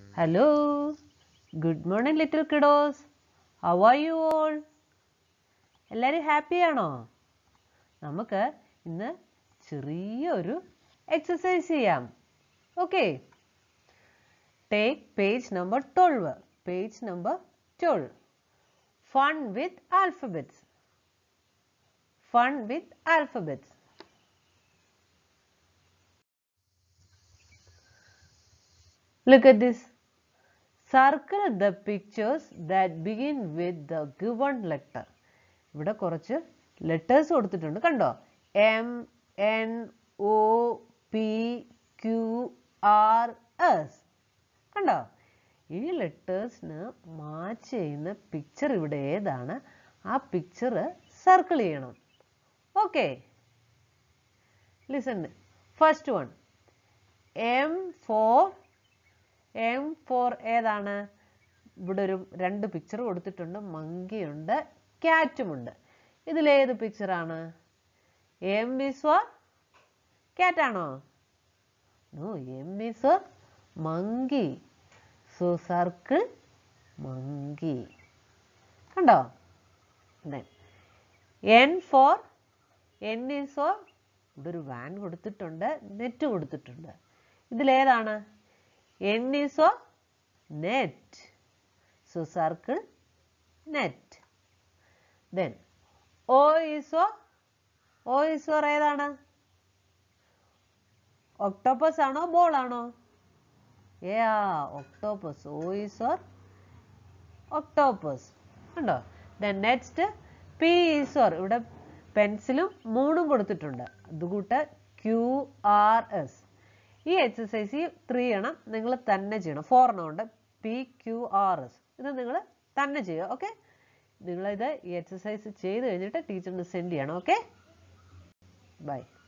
Hello. Good morning, little kiddos. How are you all? എല്ലാവരും happy ആണോ നമുക്ക് ഇന്ന് ചെറിയൊരു എക്സസൈസ് ചെയ്യാം okay take page number twelve page number twelve fun with alphabets fun with alphabets Look at this. Circle the pictures that begin with the given letter. ഇവിടെ കുറച്ച് letters കൊടുത്തിട്ടുണ്ട് കണ്ടോ M N O P Q R S കണ്ടോ ഈ ലെറ്റേഴ്സിന് match ചെയ്യുന്ന picture ഇവിടെ ഏതാണ് ആ പിക്ചർ സർക്കിൾ ചെയ്യണം okay listen first one M for M for ഏതാണ് ഇവിടെ ഒരു രണ്ട് പിക്ചർ കൊടുത്തിട്ടുണ്ട് മങ്കിയുണ്ട് ക്യാറ്റുമുണ്ട് ഇതിലേത് പിക്ചറാണ് എം ഇസ് ഫോർ ക്യാറ്റ് ആണോ no M is for monkey so circle monkey കണ്ടോ N for N is for ഇവിടെ ഒരു വാൻ കൊടുത്തിട്ടുണ്ട് നെറ്റ് കൊടുത്തിട്ടുണ്ട് ഇതിലേതാണ് N is for net. So circle net. Then O is for O is for ഏതാണ് octopus ആണോ ball ആണോ yeah octopus O is for octopus കണ്ടോ then next P is for ഇവിടെ പെൻസിലും മൂണും കൊടുത്തിട്ടുണ്ട് അതുകൂട്ട് ക്യു ആർ എസ് ഈ എക്സസൈസ് ത്രീ എണ്ണം നിങ്ങൾ തന്നെ ചെയ്യണം ഫോർ എണ്ണം ഉണ്ട് പി ക്യു ആർ എസ് ഇത് നിങ്ങൾ തന്നെ ചെയ്യുക ഓക്കെ നിങ്ങളിത് ഈ എക്സസൈസ് ചെയ്ത് കഴിഞ്ഞിട്ട് ടീച്ചറിന് സെൻഡ് ചെയ്യണം ഓക്കെ ബൈ